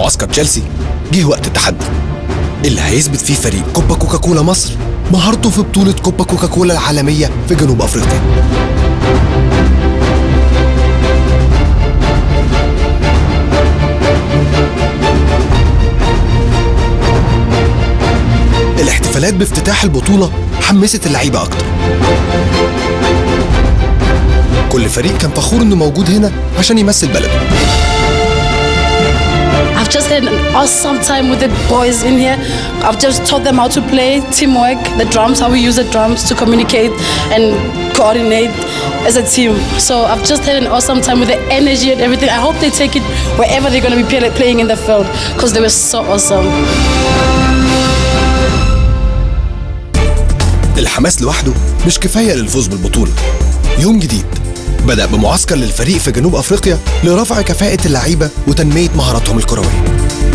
معسكر تشيلسي جه وقت التحدي اللي هيثبت فيه فريق كوبا كوكاكولا مصر مهارته في بطولة كوبا كوكاكولا العالمية في جنوب أفريقيا الاحتفالات بافتتاح البطولة حمست اللعيبة أكتر كل فريق كان فخور إنه موجود هنا عشان يمثل بلده I've just had an awesome time with the boys in here. I've just taught them how to play teamwork, the drums, how we use the drums to communicate and coordinate as a team. So I've just had an awesome time with the energy and everything. I hope they take it wherever they're going to be play- playing in the field because they were so awesome. الحماس لوحده مش كفاية للفوز بالبطولة يوم جديد بدأ بمعسكر للفريق في جنوب أفريقيا لرفع كفاءة اللعيبة وتنمية مهاراتهم الكروية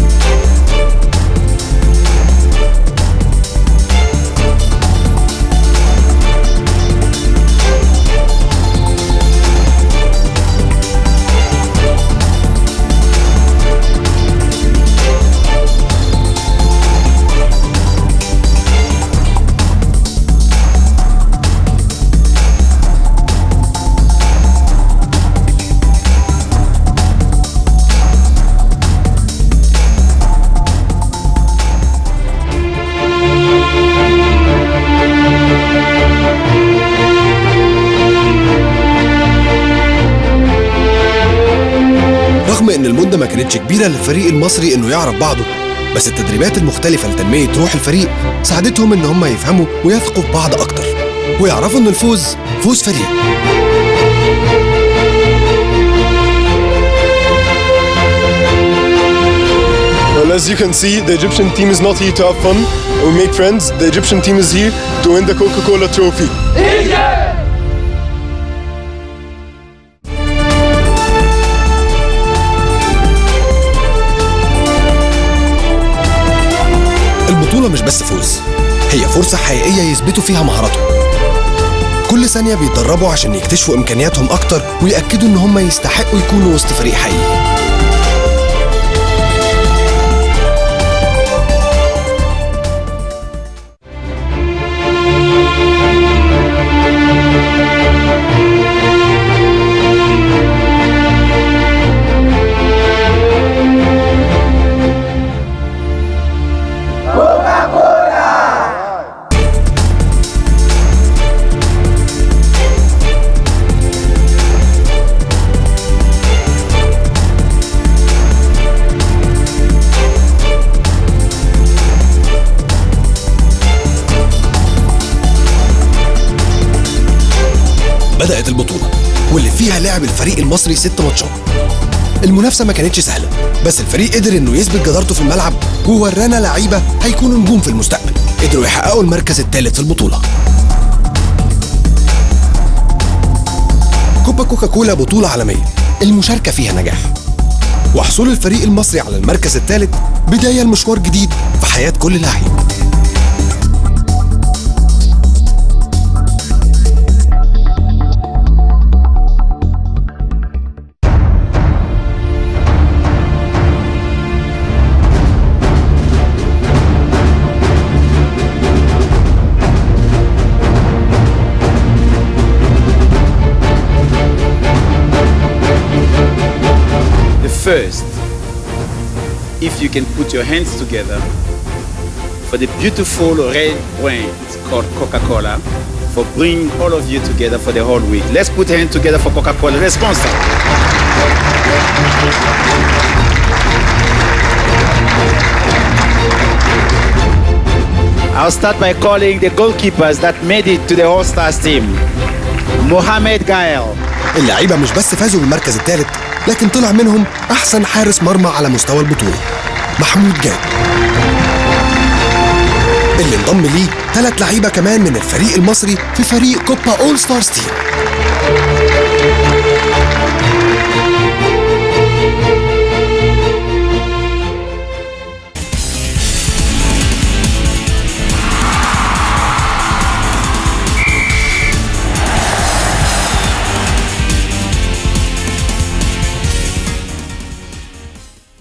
رغم ان المدة ما كانتش كبيرة للفريق المصري انه يعرف بعضه بس التدريبات المختلفة لتنمية روح الفريق ساعدتهم ان هم يفهموا ويثقوا في بعض اكتر ويعرفوا ان الفوز فوز فريق Well, as you can see, the Egyptian team is not here to have fun or make friends. The Egyptian team is here to win the Coca-Cola trophy. البطولة مش بس فوز هي فرصة حقيقية يثبتوا فيها مهاراتهم كل ثانية بيتدربوا عشان يكتشفوا إمكانياتهم أكتر ويأكدوا إن هم يستحقوا يكونوا وسط فريق حقيقي بدأت البطولة واللي فيها لعب الفريق المصري ست ماتشات المنافسة ما كانتش سهلة بس الفريق قدر انه يثبت جدارته في الملعب وورانا لعيبة هيكونوا نجوم في المستقبل قدروا يحققوا المركز الثالث في البطولة كوبا كوكاكولا بطولة عالمية المشاركة فيها نجاح وحصول الفريق المصري على المركز الثالث بداية لمشوار جديد في حياة كل لعيب The first, if you can put your hands together for the beautiful red brand called Coca-Cola for bringing all of you together for the whole week. Let's put hands together for Coca-Cola. Let's sponsor. I'll start by calling the goalkeepers that made it to the All Stars team. Mohamed Gael, اللعيبة مش بس فازوا بالمركز الثالث لكن طلع منهم أحسن حارس مرمى على مستوى البطولة محمود جاد اللي انضم ليه ثلاث لعيبة كمان من الفريق المصري في فريق كوبا أول ستارز تيم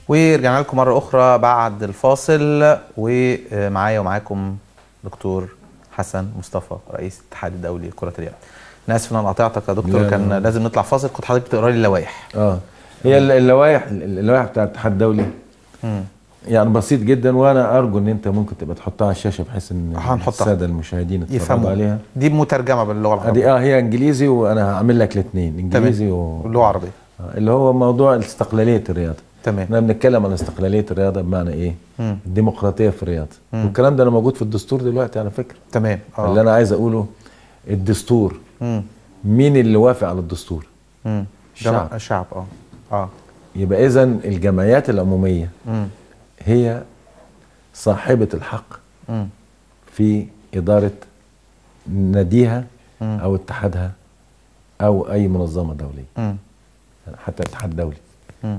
ورجعنا لكم مرة أخرى بعد الفاصل ومعايا ومعاكم دكتور حسن مصطفى رئيس الاتحاد الدولي لكرة اليد. أنا آسف إن أنا قطعتك يا دكتور لا، كان لا. لازم نطلع فاصل كنت حضرتك بتقرا لي اللوائح. اه هي ال- اللوائح اللوائح بتاع الاتحاد الدولي يعني بسيط جدا وانا ارجو ان انت ممكن تبقى تحطها على الشاشه بحيث ان هنحطها. الساده المشاهدين يتفرجوا يفهموا عليها دي مترجمة باللغة العربية دي اه هي انجليزي وانا هعمل لك الاثنين انجليزي و... واللغة العربية. آه، اللي هو موضوع استقلاليه الرياضه تمام. احنا بنتكلم عن استقلاليه الرياضه بمعنى ايه الديمقراطيه في الرياضه والكلام ده انا موجود في الدستور دلوقتي على فكره تمام اه اللي انا عايز اقوله الدستور مم. مين اللي وافق على الدستور مم. الشعب. جماعة- الشعب اه اه يبقى اذا الجمعيات العموميه مم. هي صاحبه الحق مم. في اداره ناديها او اتحادها او اي منظمه دوليه مم. حتى الاتحاد الدولي مم.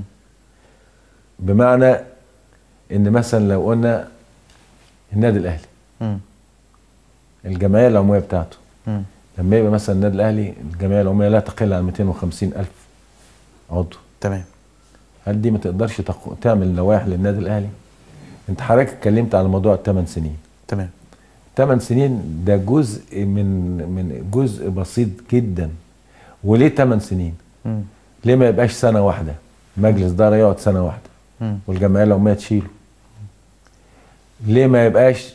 بمعنى ان مثلا لو قلنا النادي الاهلي مم. الجمعيه العموميه بتاعته مم. لما يبقى مثلا النادي الاهلي الجمعيه العموميه لا تقل عن 250 الف عضو تمام هل دي ما تقدرش تق... تعمل لوائح للنادي الاهلي انت حضرتك اتكلمت على موضوع الثمان سنين تمام ثمان سنين ده جزء من من جزء بسيط جدا وليه ثمان سنين مم. ليه ما يبقاش سنه واحده مجلس اداره يقعد سنه واحده مم. والجمعيه العموميه تشيله ليه ما يبقاش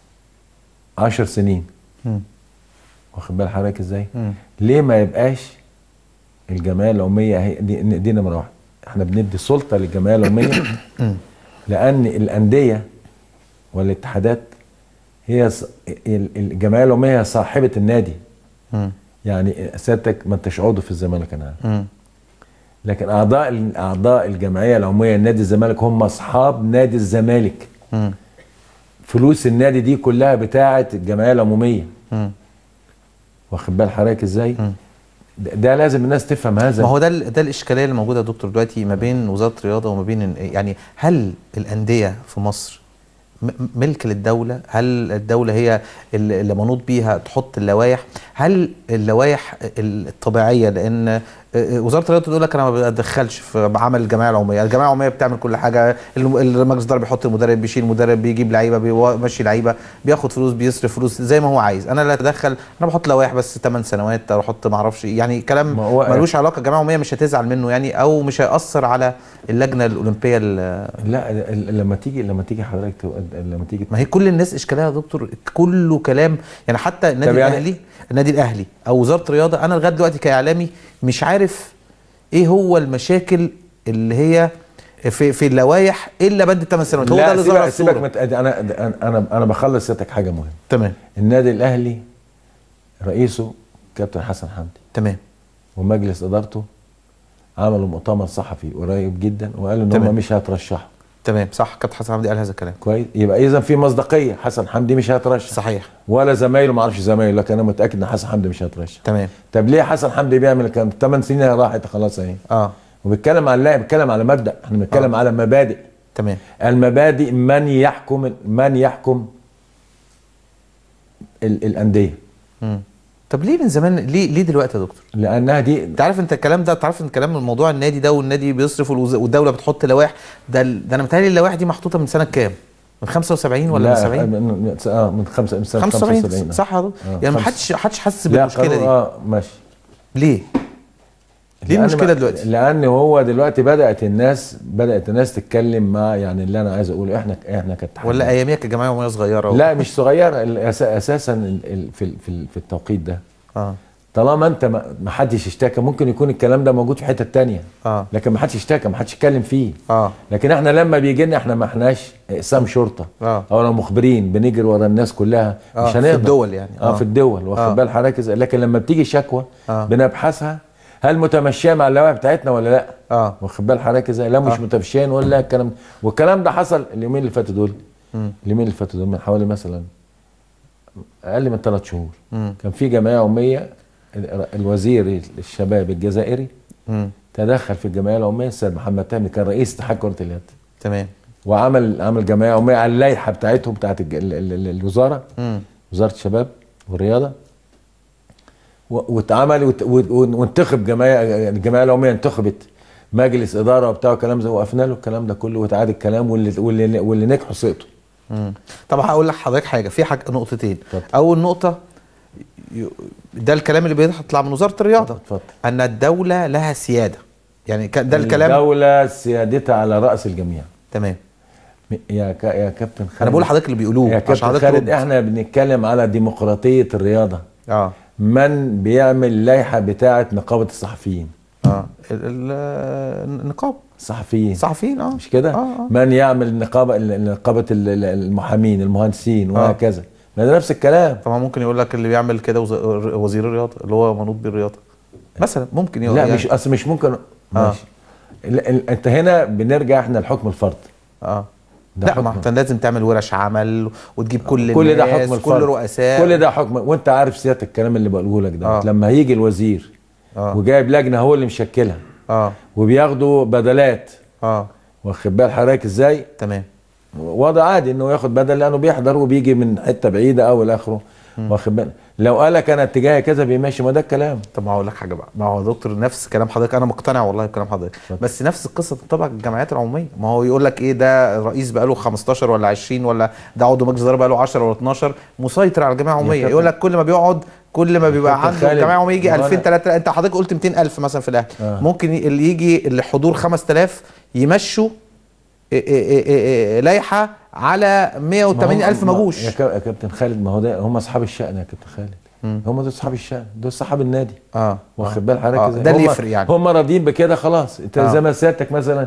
عشر سنين مم. واخد بال حضرتك ازاي مم. ليه ما يبقاش الجمعيه العموميه هي دي, دي نمره واحد احنا بندي سلطه للجمعيه العموميه لان الانديه والاتحادات هي ص- ال- الجمعيه العموميه هي صاحبه النادي مم. يعني سيادتك ما انتش عضو في الزمالك انا عارف. مم. لكن اعضاء اعضاء الجمعيه العموميه نادي الزمالك هم اصحاب نادي الزمالك مم. فلوس النادي دي كلها بتاعه الجمعيه العموميه مم. واخد بال حضرتك ازاي ده, ده لازم الناس تفهم هذا ما هو ده ال- ده الاشكاليه اللي موجوده يا دكتور دلوقتي ما بين وزاره الرياضه وما بين ال- يعني هل الانديه في مصر م- ملك للدوله؟ هل الدوله هي ال- اللي منوط بيها تحط اللوائح؟ هل اللوائح الطبيعيه لان آه، آه، وزاره الرياضه تقول لك انا ما بتدخلش في عمل الجمعيه العموميه، الجمعيه العموميه بتعمل كل حاجه، الم- المجلس الاداره بيحط المدرب بيشيل المدرب بيجيب لعيبه بيمشي لعيبه بياخد فلوس بيصرف فلوس زي ما هو عايز، انا لا اتدخل انا بحط لوائح بس 8 سنوات اروح احط ما اعرفش إيه. يعني كلام ما هو- ملوش علاقه الجمعيه العموميه مش هتزعل منه يعني او مش هياثر على اللجنه الاولمبيه ال- لا ال- ال- لما تيجي لما تيجي حضرتك تبقى- لما تيجي ما هي كل الناس اشكالها يا دكتور كله كلام يعني حتى النادي طب يعني- الاهلي النادي الاهلي او وزاره الرياضه انا لغايه دلوقتي كاعلامي مش عارف ايه هو المشاكل اللي هي في في اللوائح الا بند الثمان سنوات هو ده لا اللي سيبك ظهر سيبك الصوره مت... انا انا انا انا بخلص سيادتك حاجه مهمه تمام النادي الاهلي رئيسه كابتن حسن حمدي تمام ومجلس ادارته عملوا مؤتمر صحفي قريب جدا وقالوا ان تمام. هم مش هيترشحوا تمام صح كابتن حسن حمدي قال هذا الكلام كويس يبقى اذا في مصداقيه حسن حمدي مش هيترشح صحيح ولا زمايله ما اعرفش زمايله لكن انا متاكد ان حسن حمدي مش هيترشح تمام طب ليه حسن حمدي بيعمل الكلام 8 سنين راحت خلاص اهي اه وبيتكلم على لا بيتكلم على مبدا احنا بنتكلم آه. على مبادئ تمام المبادئ من يحكم من يحكم ال الانديه مم. طب ليه من زمان ليه ليه دلوقتي يا دكتور لانها دي انت عارف انت الكلام ده تعرف ان الكلام من موضوع النادي ده والنادي بيصرف والوز- والدوله بتحط لوائح ده ال- ده انا متهيألي اللوائح دي محطوطه من سنه كام؟ من 75 ولا من لا، 70 من من- اه من خمسة من سنة 75 75 صح يا دكتور آه، يعني ما خمسة. حدش حدش حس لا بالمشكله قانون- دي اه ماشي ليه؟ ليه لأن المشكله ما- دلوقتي؟ لان هو دلوقتي بدات الناس بدات الناس تتكلم مع يعني اللي انا عايز اقوله احنا احنا كاتحاد ولا اياميها كجمعيه وهي صغيره و... لا مش صغيره ال- أس- اساسا ال- ال- في ال- في ال- في التوقيت ده اه طالما انت ما ما حدش اشتكى ممكن يكون الكلام ده موجود في حته تانية اه لكن ما حدش اشتكى ما حدش اتكلم فيه اه لكن احنا لما بيجي لنا احنا ما احناش اقسام شرطه آه. او لو مخبرين بنجري ورا الناس كلها آه، مش في هنقدر الدول يعني. اه, آه. في الدول واخد آه. بال حضرتك إزاي؟ لكن لما بتيجي شكوى آه. بنبحثها هل متمشيه مع اللوائح بتاعتنا ولا لا اه واخد بال حضرتك ازاي لا مش آه. متمشيين ولا لا الكلام ده والكلام ده حصل اليومين اللي فاتوا دول اليومين اللي فاتوا دول من حوالي مثلا اقل من ثلاث شهور مم. كان في جمعيه عموميه ال- الوزير الشباب الجزائري مم. تدخل في الجمعيه العموميه السيد محمد تامر كان رئيس اتحاد كره اليد تمام وعمل عمل جمعيه عموميه على اللائحه بتاعتهم بتاعت الج- ال- ال- ال- الوزاره مم. وزاره الشباب والرياضه و- واتعمل وت- و- و- وانتخب جمعيه الجمعيه العموميه انتخبت مجلس اداره وبتاع والكلام ده وقفنا له الكلام ده كله وتعاد الكلام واللي واللي, واللي نجحوا سقطوا مم. طب هقول لحضرتك حاجه في حاجه نقطتين اتفضل. اول نقطه ي- ده الكلام اللي بيطلع من وزاره الرياضه اتفضل. ان الدوله لها سياده يعني ك- ده الكلام الدوله سيادتها على راس الجميع تمام م- يا ك... يا كابتن خالد انا بقول لحضرتك اللي بيقولوه يا عشان كابتن حضرتك خالد ترد. احنا بنتكلم على ديمقراطيه الرياضه اه من بيعمل لائحه بتاعه نقابه الصحفيين اه ال- ال- النقاب الصحفيين الصحفيين اه مش كده اه اه من يعمل نقابه نقابه ال- ال- المحامين المهندسين آه. وهكذا ما ده نفس الكلام طبعا ممكن يقول لك اللي بيعمل كده وز- وزير الرياضه اللي هو منوط بالرياضه مثلا ممكن يقول لا يعني مش اصل مش ممكن ماشي ال- ال- انت هنا بنرجع احنا لحكم الفرد اه ده لا حكم. ما انت لازم تعمل ورش عمل وتجيب كل كل ده الناس حكم كل الفرد رؤساء كل ده حكم وانت عارف سياده الكلام اللي بقوله لك ده آه. لما هيجي الوزير اه وجايب لجنه هو اللي مشكلها اه وبياخدوا بدلات اه واخد بال حضرتك ازاي تمام وضع عادي انه ياخد بدل لانه بيحضر وبيجي من حته بعيده او الى اخره واخد بالك لو قال لك انا اتجاهي كذا بيمشي ما ده الكلام طب ما هقول لك حاجه بقى ما هو يا دكتور نفس كلام حضرتك انا مقتنع والله بكلام حضرتك بس نفس القصه تنطبق على الجمعيات العموميه ما هو يقول لك ايه ده رئيس بقى له 15 ولا 20 ولا ده عضو مجلس اداره بقى له 10 ولا 12 مسيطر على الجمعيه العموميه كابتن. يقول لك كل ما بيقعد كل ما بيبقى كابتن عنده خالد، الجمعيه العموميه يجي ما هو 2000 أنا- 3000 انت حضرتك قلت 200000 مثلا في الاهلي آه. ممكن ي- اللي يجي اللي حضور 5000 يمشوا إيه إيه إيه إيه لائحه على 180000 ما جوش يا كا- يا كابتن خالد ما هو ده هم اصحاب الشأن يا كابتن خالد هم دول اصحاب الشأن دول صحاب النادي اه واخد بال حضرتك آه، ازاي؟ ده اللي هم- يفرق يعني. هم راضيين بكده خلاص انت آه. زي ما سيادتك مثلا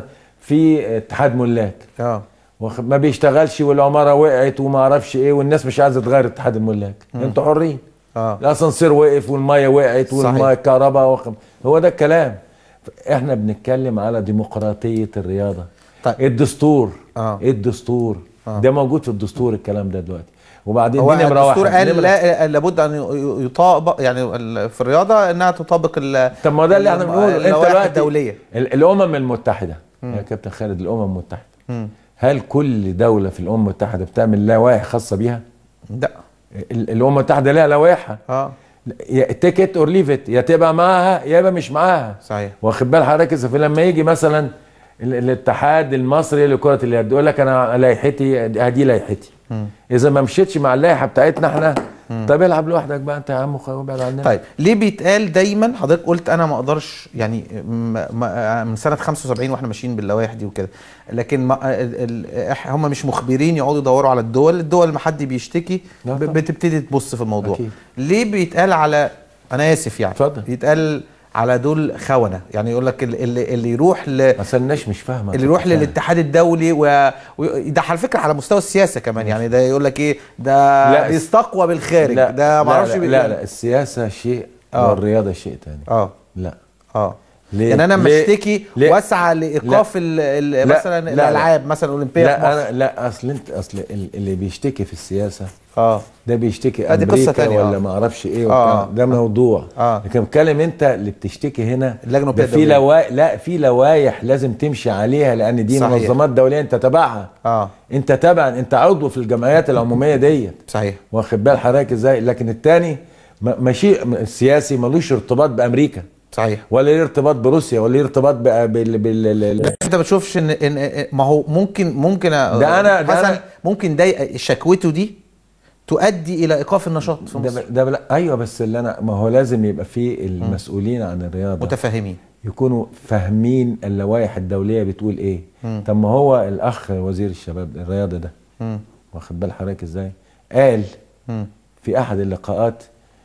في اتحاد ملاك اه واخد- ما بيشتغلش والعماره وقعت وما اعرفش ايه والناس مش عايزه تغير اتحاد الملاك انتوا حرين اه الاسانسير وقف والميه وقعت صحيح. والميه الكهرباء وخ... هو ده الكلام احنا بنتكلم على ديمقراطيه الرياضه طيب. الدستور آه. الدستور ده موجود في الدستور الكلام ده دلوقتي وبعدين هو دي نمره الدستور واحد قال نمرة- لا لابد ان ي- يطابق يعني ال- في الرياضه انها تطابق ال طب ما ده اللي احنا بنقوله انت اللوائح دلوقتي الدوليه ال- الامم المتحده يا كابتن خالد الامم المتحده مم. هل كل دوله في الامم المتحده بتعمل لوائح خاصه بيها لا ال- الامم المتحده لها لوائحها اه يا تيكت اور ليف ات يا تبقى معاها يا يبقى مش معاها صحيح واخد بال حضرتك إذا في لما يجي مثلا ال- الاتحاد المصري لكره اليد يقول لك انا لائحتي ادي لائحتي اذا ما مشيتش مع اللائحه بتاعتنا احنا طب العب لوحدك بقى انت يا عم وخ- وابعد عننا طيب ليه بيتقال دايما حضرتك قلت انا ما اقدرش يعني م- م- من سنه 75 واحنا ماشيين باللوائح دي وكده لكن ما ال- ال- إح- هم مش مخبرين يقعدوا يدوروا على الدول الدول ما حد بيشتكي لا ب- طبعا. بتبتدي تبص في الموضوع أكيد. ليه بيتقال على انا اسف يعني اتفضل. بيتقال على دول خونه يعني يقول لك اللي, اللي اللي يروح ل اصل الناس مش فاهمه اللي يروح للاتحاد الدولي و... و... ده على فكره على مستوى السياسه كمان يعني ده يقول لك ايه ده لا، بيستقوى بالخارج لا ده ما اعرفش لا, بي- لا, لا السياسه شيء آه. والرياضه شيء تاني اه لا اه ليه؟ يعني انا لما ليه؟ اشتكي ليه؟ واسعى لايقاف ال... ال... لا، مثلا لا، لا. الالعاب مثلا الاولمبيه في لا مصر. انا لا اصل انت اصل ال- اللي بيشتكي في السياسه اه ده بيشتكي آه، دي قصة امريكا تانية، ولا آه. ما اعرفش ايه آه. وبتاع ده موضوع آه. لكن بتكلم انت اللي بتشتكي هنا اللجنة ده الأولمبية في الدولية. لوا... لا في لوائح لازم تمشي عليها لان دي صحيح. منظمات دوليه انت تبعها اه انت تبع انت عضو في الجمعيات العموميه ديت صحيح واخد بال حضرتك ازاي لكن التاني ما- ماشي السياسي ملوش ارتباط بامريكا صحيح ولا ليه ارتباط بروسيا ولا ليه ارتباط بال بال بال انت ما بتشوفش ان ان ما هو ممكن ممكن ده ده أنا- ده حسن أنا- ممكن ده شكوته دي تؤدي الى ايقاف النشاط في ده مصر ب- ده بلا ايوه بس اللي انا ما هو لازم يبقى في المسؤولين عن الرياضه متفاهمين يكونوا فاهمين اللوائح الدوليه بتقول ايه طب ما هو الاخ وزير الشباب الرياضه ده مم. واخد بال حضرتك ازاي قال مم. في احد اللقاءات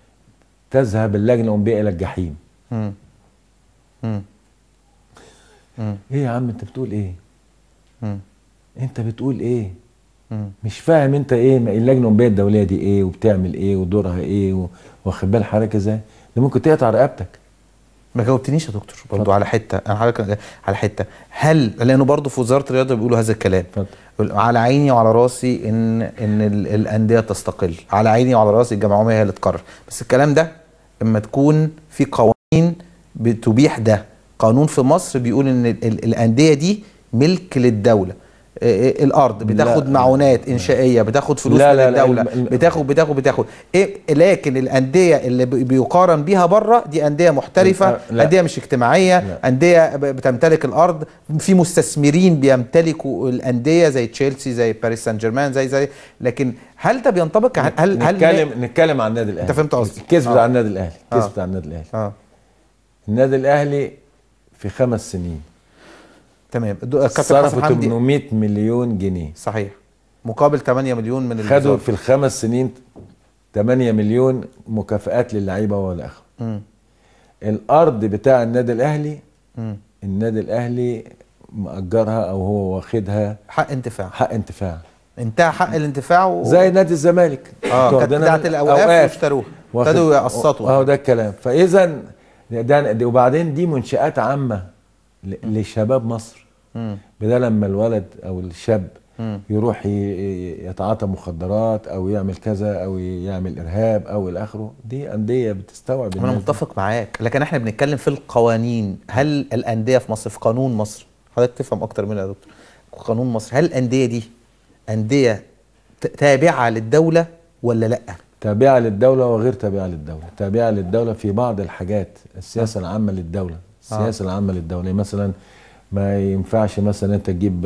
تذهب اللجنه الاولمبيه الى الجحيم مم. مم. مم. ايه يا عم انت بتقول ايه مم. انت بتقول ايه مم. مش فاهم انت ايه ما اللجنه الاولمبيه الدوليه دي ايه وبتعمل ايه ودورها ايه و- واخد بال حضرتك ازاي ده ممكن تقطع رقبتك ما جاوبتنيش يا دكتور برضو على حته انا حضرتك على حته هل لانه برضو في وزاره الرياضه بيقولوا هذا الكلام اتفضل. يقول على عيني وعلى راسي ان ان ال- الانديه تستقل على عيني وعلى راسي الجمعيه العموميه هي اللي تقرر بس الكلام ده اما تكون في قوانين بتبيح ده قانون في مصر بيقول ان ال- ال- الانديه دي ملك للدوله إيه الارض بتاخد لا. معونات انشائيه بتاخد فلوس لا، من لا، لا، الدوله الم- الم- بتاخد بتاخد بتاخد إيه لكن الانديه اللي بي- بيقارن بيها بره دي انديه محترفه لا. انديه مش اجتماعيه لا. انديه ب- بتمتلك الارض في مستثمرين بيمتلكوا الانديه زي تشيلسي زي باريس سان جيرمان زي زي لكن هل ده بينطبق هل هل هل نتكلم نتكلم عن النادي الاهلي أنت فهمت قصدي. الكيس آه. بتاع النادي الاهلي الكيس آه. بتاع النادي الاهلي اه النادي الاهلي في خمس سنين تمام الدو- كابتن صرفوا حسن حمدي 800 مليون جنيه صحيح مقابل 8 مليون من خدوا الوزارة. في الخمس سنين 8 مليون مكافآت للعيبه والى اخره مم. الارض بتاع النادي الاهلي مم. النادي الاهلي مأجرها او هو واخدها حق انتفاع حق انتفاع انتهى حق الانتفاع و... زي نادي الزمالك اه انتوا كانت واخدينها بتاعت من الاوقاف أوقاف. واشتروها واخد- ابتدوا يقسطوا اهو ده الكلام فاذا ده ده- وبعدين دي منشآت عامه ل- لشباب مصر مم. بدل لما الولد او الشاب مم. يروح ي- ي- يتعاطى مخدرات او يعمل كذا او يعمل ارهاب او الى اخره دي انديه بتستوعب انا الناس دي. متفق معاك لكن احنا بنتكلم في القوانين هل الانديه في مصر في قانون مصر حضرتك تفهم اكتر مني يا دكتور قانون مصر هل الانديه دي انديه ت- تابعه للدوله ولا لا تابعه للدوله وغير تابعه للدوله تابعه للدوله في بعض الحاجات السياسه العامه للدوله السياسه العامه للدوله يعني مثلا ما ينفعش مثلا انت تجيب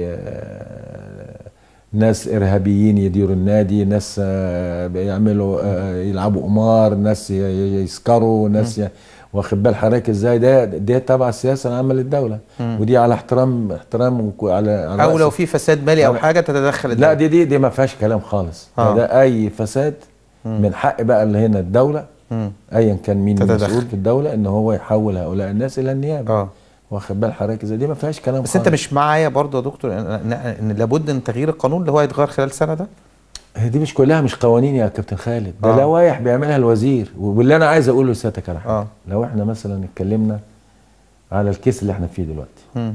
آه، ناس ارهابيين يديروا النادي ناس آه، بيعملوا آه، يلعبوا قمار ناس ي- ي- يسكروا ناس ي- واخد بال حضرتك ازاي ده ده تبع السياسه العامه للدوله ودي على احترام احترام وعلى على او رأس لو في فساد مالي او أنا- حاجه تتدخل لا الدولة. دي دي دي ما فيهاش كلام خالص آه. ده اي فساد من حق بقى اللي هنا الدوله مم. ايا كان مين تتدخل. المسؤول في الدوله ان هو يحول هؤلاء الناس الى النيابه اه واخد بال حضرتك ازاي دي ما فيهاش كلام بس انت خالص. مش معايا برضه يا دكتور ان, إن, ان لابد من تغيير القانون اللي هو هيتغير خلال سنه ده هي دي مش كلها مش قوانين يا كابتن خالد ده آه. لوائح بيعملها الوزير واللي انا عايز اقوله لسيادتك على حاجه آه. لو احنا مثلا اتكلمنا على الكيس اللي احنا فيه دلوقتي مم.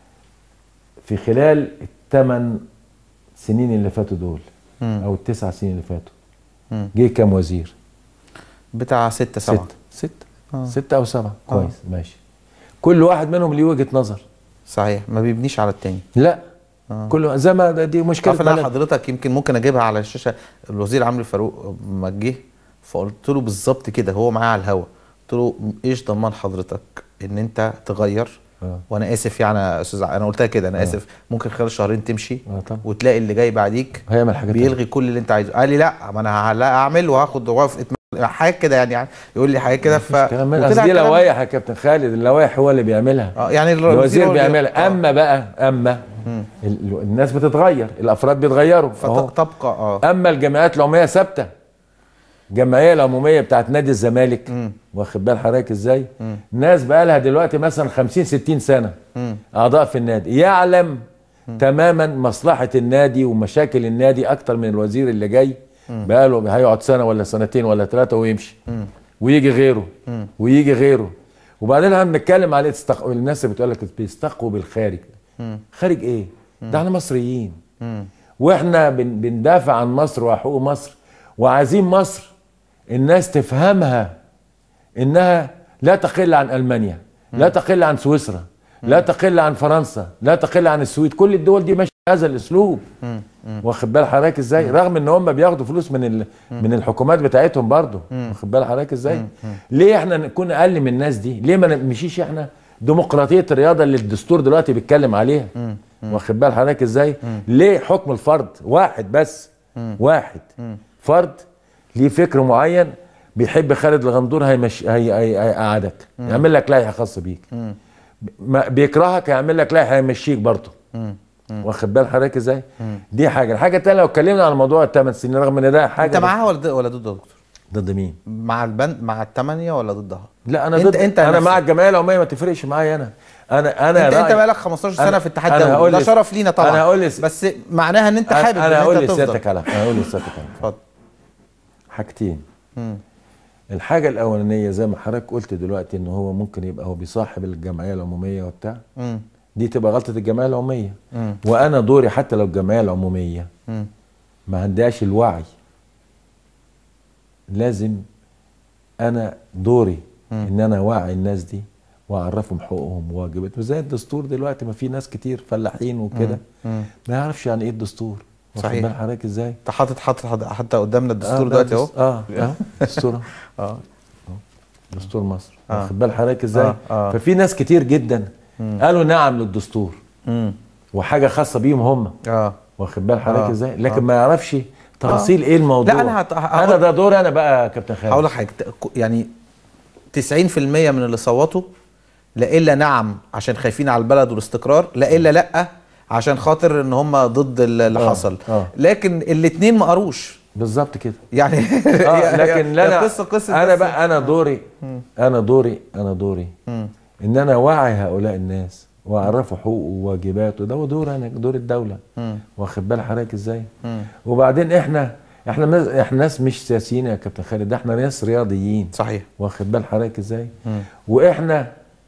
في خلال الثمان سنين اللي فاتوا دول مم. او التسع سنين اللي فاتوا مم. جه كام وزير؟ بتاع ستة سبعة ستة ستة آه. ستة أو سبعة كويس ماشي كل واحد منهم ليه وجهة نظر صحيح ما بيبنيش على التاني لا آه. كل زي ما ده- دي مشكلة تعرف ان انا بلد. حضرتك يمكن ممكن اجيبها على الشاشه الوزير عمرو فاروق ما جه فقلت له بالظبط كده هو معايا على الهوا قلت له ايش ضمان حضرتك ان انت تغير آه. وانا اسف يعني يا استاذ ع- انا قلتها كده انا آه. اسف ممكن خلال شهرين تمشي آه طبعا. وتلاقي اللي جاي بعديك هيعمل حاجة بيلغي كل اللي انت عايزه قال لي لا ما انا ه- لا اعمل وهاخد وافقه م- حاجه كده يعني يقول لي حاجه كده ف كلام من وطلع أصل دي كلام- لوائح يا كابتن خالد اللوائح هو اللي بيعملها اه يعني الوزير الوزير هو اللي- بيعملها آه. اما بقى اما ال- الناس بتتغير الافراد بيتغيروا أهو. فتبقى اه اما الجمعيات العموميه ثابته الجمعيه العموميه بتاعت نادي الزمالك واخد بال حضرتك ازاي ناس بقى لها دلوقتي مثلا 50 60 سنه اعضاء في النادي يعلم تماما مصلحه النادي ومشاكل النادي اكتر من الوزير اللي جاي بقى له هيقعد سنه ولا سنتين ولا ثلاثه ويمشي ويجي غيره ويجي غيره وبعدين هنتكلم على استق... الناس اللي بتقول لك بيستقوا بالخارج خارج ايه ده احنا مصريين واحنا بن... بندافع عن مصر وحقوق مصر وعايزين مصر الناس تفهمها انها لا تقل عن المانيا لا تقل عن سويسرا لا تقل عن فرنسا لا تقل عن السويد كل الدول دي ماشيه هذا الاسلوب واخد بال حضرتك ازاي رغم ان هم بياخدوا فلوس من ال... من الحكومات بتاعتهم برضه واخد بال حضرتك ازاي ليه احنا نكون اقل من الناس دي ليه ما نمشيش احنا ديمقراطيه الرياضه اللي الدستور دلوقتي بيتكلم عليها واخد بال حضرتك ازاي ليه حكم الفرد واحد بس واحد فرد ليه فكر معين بيحب خالد الغندور هيمش هي هي- هيقعدك يعمل لك لائحه خاصه بيك ما بيكرهك هيعمل لك لائحه هيمشيك برضه واخد بال حضرتك ازاي دي حاجه الحاجه الثانيه لو اتكلمنا عن موضوع الثمان سنين رغم ان ده حاجه انت معاها ولا ضد- ولا ضد يا دكتور ضد مين مع البند مع الثمانيه ولا ضدها لا انا انت- ضد انت انا نفسك. مع الجمعيه العموميه ما تفرقش معايا انا انا انا انت انت رأيي- بقالك 15 سنه أنا- في اتحاد أنا دولي هقول ده لس- شرف لينا طبعا أنا هقول لس- بس معناها ان انت حابب انا ان هقول انت تفضل لسيادتك على انا هقول لسيادتك على اتفضل حاجتين الحاجه الاولانيه زي ما حضرتك قلت دلوقتي ان هو ممكن يبقى هو بيصاحب الجمعيه العموميه وبتاع مم. دي تبقى غلطه الجمعيه العموميه مم. وانا دوري حتى لو الجمعيه العموميه مم. ما عندهاش الوعي لازم انا دوري ان انا اوعي الناس دي واعرفهم حقوقهم وواجباتهم زي الدستور دلوقتي ما في ناس كتير فلاحين وكده مم. ما يعرفش يعني ايه الدستور واخد صحيح. بال حضرتك ازاي انت حاطط حاطط حاطط- حتى قدامنا الدستور آه، دلوقتي ده اهو دس- اه اه دستور اه دستور مصر آه. واخد بال حضرتك ازاي آه، آه. ففي ناس كتير جدا قالوا نعم للدستور مم. وحاجه خاصه بيهم هم اه واخد بال حضرتك آه، ازاي لكن ما يعرفش تفاصيل آه. ايه الموضوع لا، أنا هت- هقول- انا ده دور انا بقى يا كابتن خالد هقول لك حاجه ت- يعني 90% من اللي صوتوا لا الا نعم عشان خايفين على البلد والاستقرار لا الا لا عشان خاطر ان هم ضد اللي آه، حصل آه. لكن الاثنين ما قروش بالظبط كده يعني اه لكن لا يا انا قصه قصه انا بس- بقى انا دوري انا دوري انا دوري مم. ان انا اوعي هؤلاء الناس واعرفوا حقوقه وواجباته ده هو دور انا دور الدوله مم. واخد بال حضرتك ازاي مم. وبعدين احنا احنا ناس احنا ناس مش سياسيين يا كابتن خالد ده احنا ناس رياضيين صحيح واخد بال حضرتك ازاي مم. واحنا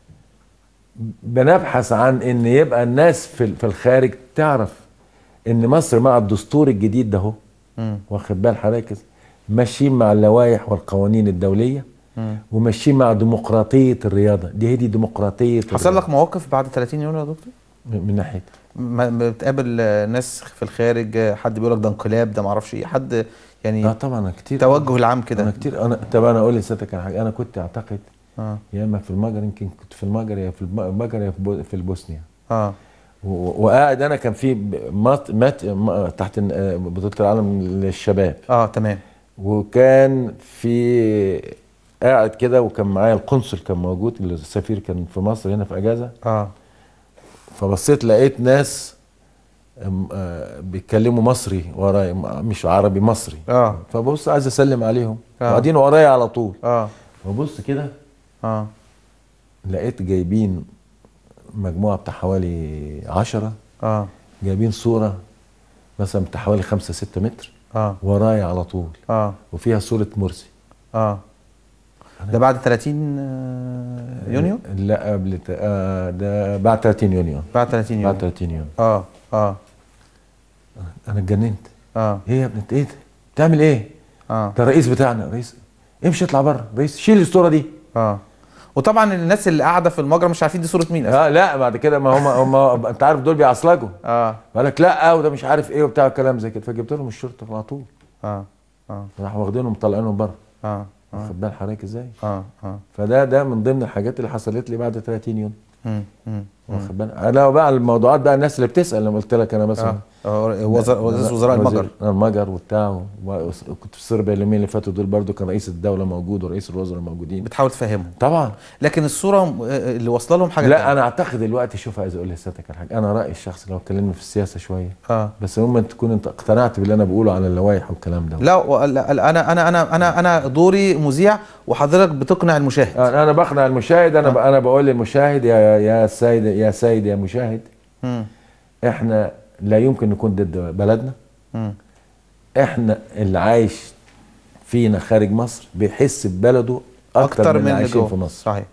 بنبحث عن ان يبقى الناس في في الخارج تعرف ان مصر مع الدستور الجديد ده اهو مم. واخد بال حضرتك إزاي؟ ماشيين مع اللوائح والقوانين الدوليه مم. وماشيين مع ديمقراطيه الرياضه دي هي دي ديمقراطيه حصل الرياضة. لك مواقف بعد 30 يونيو يا دكتور من من ناحيه ما ما بتقابل آه، ناس في الخارج آه، حد بيقول لك ده انقلاب ده ما اعرفش ايه حد يعني اه طبعا انا كتير توجه العام انا كده كتير انا طب انا اقول لسيادتك على حاجه انا كنت اعتقد اه يا اما في المجر يمكن كنت في المجر يا في المجر يا في بو- في البوسنيا اه و- وقاعد انا كان في ب- مات مات م- تحت ن- آه، بطوله العالم للشباب اه تمام وكان في قاعد كده وكان معايا القنصل كان موجود السفير كان في مصر هنا في اجازه اه فبصيت لقيت ناس أم، آه، بيتكلموا مصري ورايا م- مش عربي مصري اه فبص عايز اسلم عليهم آه. وقاعدين ورايا على طول اه فبص كده اه لقيت جايبين مجموعه بتاع حوالي عشرة اه جايبين صوره مثلا بتاع حوالي خمسة ستة متر اه ورايا على طول اه وفيها صوره مرسي اه ده بعد 30 آه، يونيو لا قبل ت- آه ده بعد 30 يونيو بعد 30 يونيو بعد 30 يونيو اه اه انا اتجننت اه ايه يا ابني انت ايه ده؟ بتعمل ايه؟ اه ده الرئيس بتاعنا رئيس امشي اطلع بره رئيس شيل الصوره دي اه وطبعا الناس اللي قاعده في المجرى مش عارفين دي صوره مين اصلا اه لا بعد كده ما هم هم انت عارف دول بيعصلجوا اه قال لك لا وده مش عارف ايه وبتاع كلام زي كده فجبت لهم الشرطه على طول اه اه راحوا واخدينهم مطلعينهم بره اه اه واخد بال حضرتك ازاي؟ اه اه فده ده من ضمن الحاجات اللي حصلت لي بعد 30 يوم مم، مم، مم. واخد بالك انا بقى الموضوعات بقى الناس اللي بتسال لما قلت لك انا مثلا اه آه، وزراء وزراء وزراء وزير- المجر آه، المجر وبتاع و- وكنت في صربيا اليومين اللي فاتوا دول برضو كان رئيس الدوله موجود ورئيس الوزراء موجودين بتحاول تفهمهم طبعا لكن الصوره م- آه، اللي واصله لهم حاجه لا تانية. انا اعتقد دلوقتي شوف عايز اقول لسيادتك على حاجه انا رايي الشخصي لو اتكلمنا في السياسه شويه اه بس المهم انت تكون انت اقتنعت باللي انا بقوله على اللوائح والكلام ده لا و- لا، لا، انا انا انا انا انا دوري مذيع وحضرتك بتقنع المشاهد انا أنا بقنع المشاهد انا ب... انا بقول للمشاهد يا يا سيد يا سيد يا مشاهد مم. احنا لا يمكن نكون ضد بلدنا مم. احنا اللي عايش فينا خارج مصر بيحس ببلده اكتر, من اللي اللي عايشين جوه. في مصر صحيح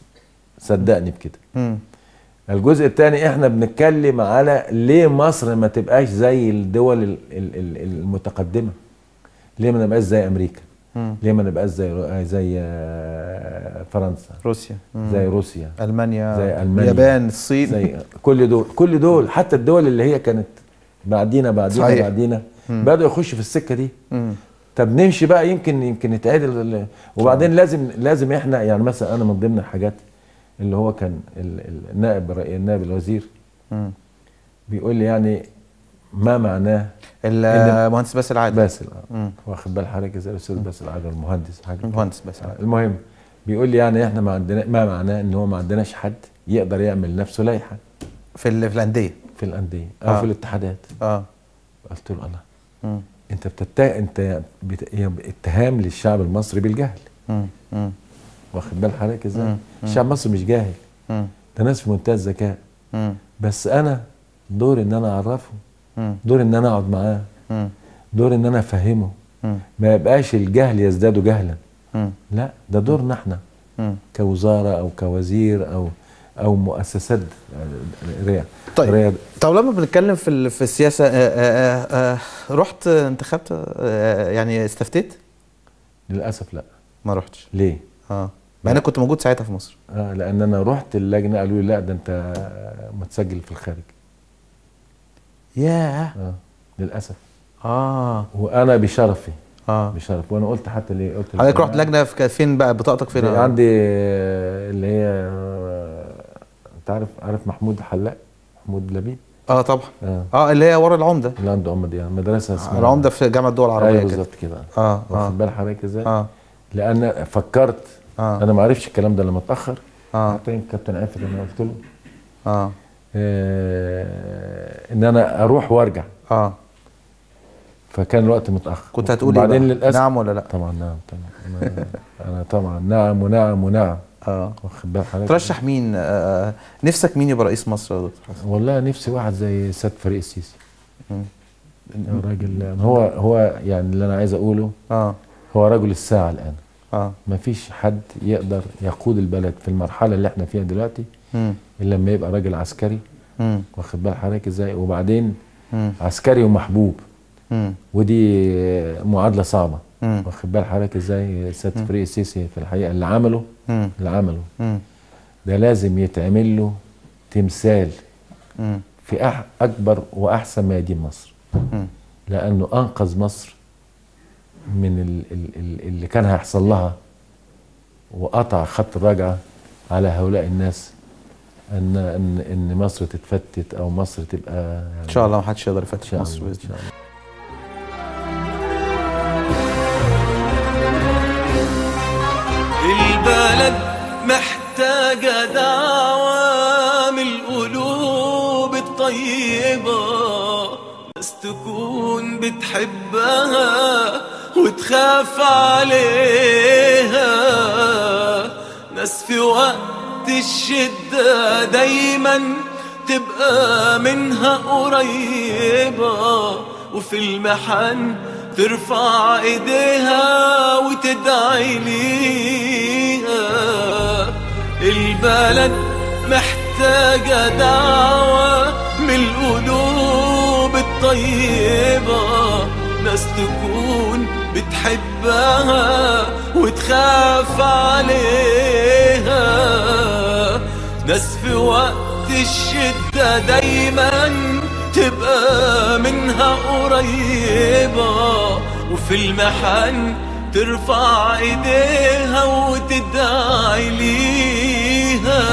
صدقني بكده مم. الجزء الثاني احنا بنتكلم على ليه مصر ما تبقاش زي الدول ال- ال- ال- المتقدمه ليه ما نبقاش زي امريكا مم. ليه ما نبقاش زي رو- زي آه، فرنسا روسيا مم. زي روسيا المانيا زي ألمانيا. اليابان الصين زي كل دول كل دول حتى الدول اللي هي كانت بعدينا بعدينا صحيح. بعدينا بدأوا يخشوا في السكه دي مم. طب نمشي بقى يمكن يمكن نتعادل ال- وبعدين لازم لازم احنا يعني مثلا انا من ضمن الحاجات اللي هو كان ال- ال- النائب الرئي- النائب الوزير مم. بيقول لي يعني ما معناه المهندس باسل عادل باسل مم. واخد بال حضرتك ازاي الاستاذ باسل عادل المهندس حاجه كده. المهندس باسل عادل المهم بيقول لي يعني احنا ما عندنا ما معناه ان هو ما عندناش حد يقدر يعمل نفسه لائحه في ال- في الانديه في الانديه او آه. في الاتحادات اه قلت له الله مم. انت بتتا انت بت... هي اتهام للشعب المصري بالجهل مم. مم. واخد بال حضرتك ازاي مم. الشعب المصري مش جاهل مم. ده ناس في منتهى الذكاء مم. بس انا دوري ان انا اعرفه مم. دوري ان انا اقعد معاه مم. دوري ان انا افهمه مم. ما يبقاش الجهل يزداد جهلا مم. لا ده دورنا احنا مم. كوزاره او كوزير او او مؤسسات رياض طيب. رياض طب لما بنتكلم في ال- في السياسه آه آه آه رحت انتخبت آه يعني استفتيت للاسف لا ما رحتش ليه؟ اه مع انك كنت موجود ساعتها في مصر اه لان انا رحت اللجنه قالوا لي لا ده انت متسجل في الخارج ياه اه للاسف اه وانا بشرفي اه بشرف وانا قلت حتى ليه قلت حضرتك رحت للجماعة، لجنه في كانت فين بقى بطاقتك فين في عندي آه، اللي هي آه، انت عارف عارف محمود الحلاق محمود لبيب اه طبعا اه اه اللي هي ورا العمده اللي عنده عمد يعني مدرسه اسمها العمده في جامعه الدول العربيه ايوه كده بالظبط كده اه اه واخد بال حضرتك ازاي؟ اه لان فكرت اه انا ما عرفش الكلام ده لما اتاخر اه حتى كابتن عافية انا قلت له اه آه ان انا اروح وارجع اه فكان الوقت متاخر كنت هتقول ايه وبعدين بقى؟ للاسف نعم ولا لا طبعا نعم طبعا انا, أنا طبعا نعم ونعم ونعم اه واخد بال حضرتك ترشح مين آه نفسك مين يبقى رئيس مصر يا دكتور حسن والله نفسي واحد زي سيد فريق السيسي مم. الراجل هو هو يعني اللي انا عايز اقوله اه هو رجل الساعه الان اه ما فيش حد يقدر يقود البلد في المرحله اللي احنا فيها دلوقتي مم. الا لما يبقى راجل عسكري مم. واخد بال حضرتك ازاي وبعدين مم. عسكري ومحبوب مم. ودي معادله صعبه مم. واخد بال حضرتك ازاي سياده فريق السيسي في الحقيقه اللي عمله مم. اللي عمله مم. ده لازم يتعمل له تمثال مم. في أح اكبر واحسن ميادين مصر مم. لانه انقذ مصر من ال ال ال اللي كان هيحصل لها وقطع خط الرجعه على هؤلاء الناس ان ان ان مصر تتفتت او مصر تبقى يعني ان شاء الله ما حدش يقدر ان يفتش شاء مصر الله ان باذن شاء الله الله البلد محتاجة دعوة من القلوب الطيبة ناس تكون بتحبها وتخاف عليها ناس في وقت الشدة دايما تبقى منها قريبة وفي المحن ترفع ايديها وتدعي ليها البلد محتاجة دعوة من القلوب الطيبة ناس تكون بتحبها وتخاف عليها ناس في وقت الشدة دايما تبقى منها قريبة وفي المحن ترفع ايديها وتدعي ليها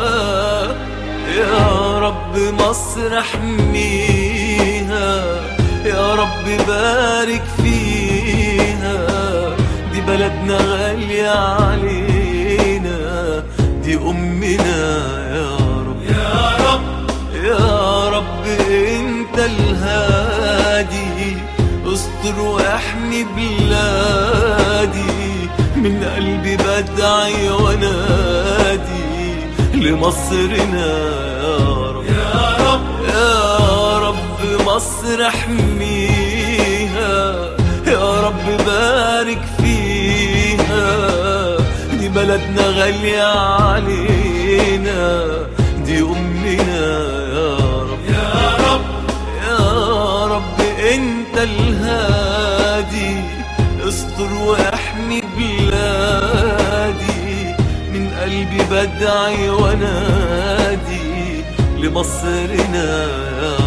يا رب مصر احميها يا رب بارك فيها دي بلدنا غالية علينا دي أمنا يا رب يا رب يا رب انت الهادي استر واحمي بلادي من قلبي بدعي ونادي لمصرنا يا رب يا رب يا رب مصر احميها يا رب بارك فيها دي بلدنا غالية علينا دي أمنا يا رب يا رب يا رب انت الهادي استر واحمي بلادي من قلبي بدعي ونادي لمصرنا يا